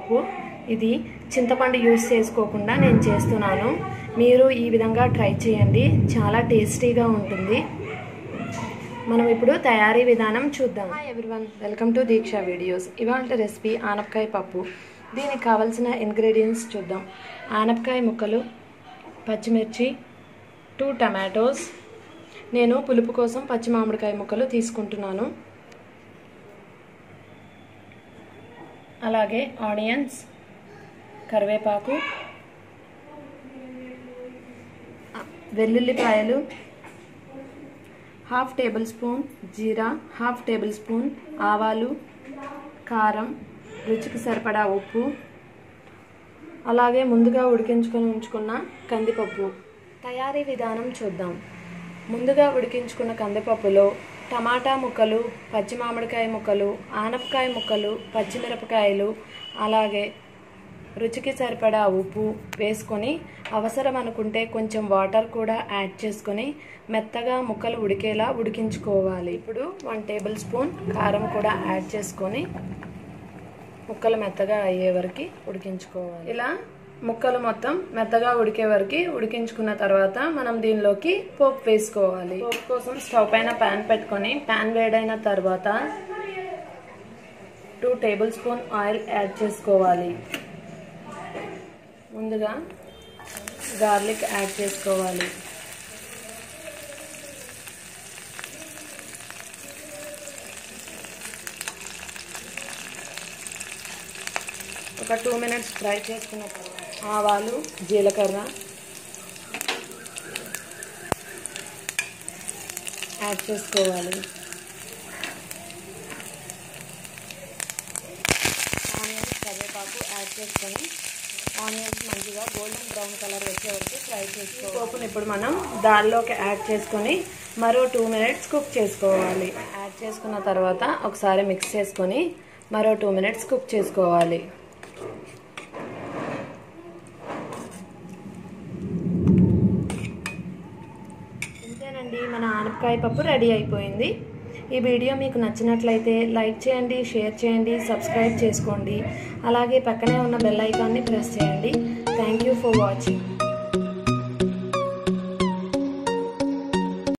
పప్పు ఇది చింతపండు యూస్ చేసుకోకుండా నేను చేస్తున్నాను మీరు ఈ విధంగా ట్రై చేయండి చాలా టేస్టీగా ఉంటుంది మనం ఇప్పుడు తయారీ విధానం చూద్దాం hi everyone welcome to Deeksha videos ఇవాళ రెసిపీ ఆనపకాయ పప్పు దీనికి కావలసిన ఇంగ్రీడియంట్స్ చూద్దాం ఆనపకాయ ముక్కలు పచ్చిమిర్చి టూ టమాటోస్ నేను పులుపు కోసం పచ్చి మామిడికాయ ముక్కలు తీసుకుంటున్నాను అలాగే ఆనియన్స్ కరివేపాకు వెల్లుల్లిపాయలు హాఫ్ టేబుల్ స్పూన్ జీరా హాఫ్ టేబుల్ స్పూన్ ఆవాలు కారం రుచికి సరిపడా ఉప్పు అలాగే ముందుగా ఉడికించుకొని ఉంచుకున్న కందిపప్పు తయారీ విధానం చూద్దాం ముందుగా ఉడికించుకున్న కందిపప్పులో టమాటా ముక్కలు పచ్చి మామిడికాయ ముక్కలు ఆనపకాయ ముక్కలు పచ్చిమిరపకాయలు అలాగే రుచికి సరిపడా ఉప్పు వేసుకొని అవసరం అనుకుంటే కొంచెం వాటర్ కూడా యాడ్ చేసుకొని మెత్తగా ముక్కలు ఉడికేలా ఉడికించుకోవాలి ఇప్పుడు వన్ టేబుల్ స్పూన్ కారం కూడా యాడ్ చేసుకొని ముక్కలు మెత్తగా అయ్యే వరకు ఉడికించుకోవాలి ఇలా ముక్కలు మొత్తం మెత్తగా ఉడికే వరకు ఉడికించుకున్న తర్వాత మనం దీనిలోకి పోపు వేసుకోవాలి పోపు కోసం స్టవ్ పైన ప్యాన్ పెట్టుకొని ప్యాన్ వేడైన తర్వాత two tablespoon oil add చేసుకోవాలి ముందుగా గార్లిక్ యాడ్ చేసుకోవాలి ఒక టూ మినిట్స్ ఫ్రై చేసుకున్న తర్వాత ఆవాలు జీలకర్ర యాడ్ చేసుకోవాలి ఆనియన్స్ కరివేపాకు యాడ్ చేసుకొని ఆనియన్స్ మంచిగా గోల్డెన్ బ్రౌన్ కలర్ వచ్చే వరకు ఫ్రై చేసుకోవాలి పోపుని ఇప్పుడు మనం దాల్లోకి యాడ్ చేసుకొని మరో టూ మినిట్స్ కుక్ చేసుకోవాలి యాడ్ చేసుకున్న తర్వాత ఒకసారి మిక్స్ చేసుకొని మరో టూ మినిట్స్ కుక్ చేసుకోవాలి ఇంతేనండి మన ఆనపకాయ పప్పు రెడీ అయిపోయింది ఈ వీడియో మీకు నచ్చినట్లయితే లైక్ చేయండి షేర్ చేయండి సబ్స్క్రైబ్ చేసుకోండి అలాగే పక్కనే ఉన్న బెల్ ఐకాన్ని ప్రెస్ చేయండి థ్యాంక్ యూ ఫర్ వాచింగ్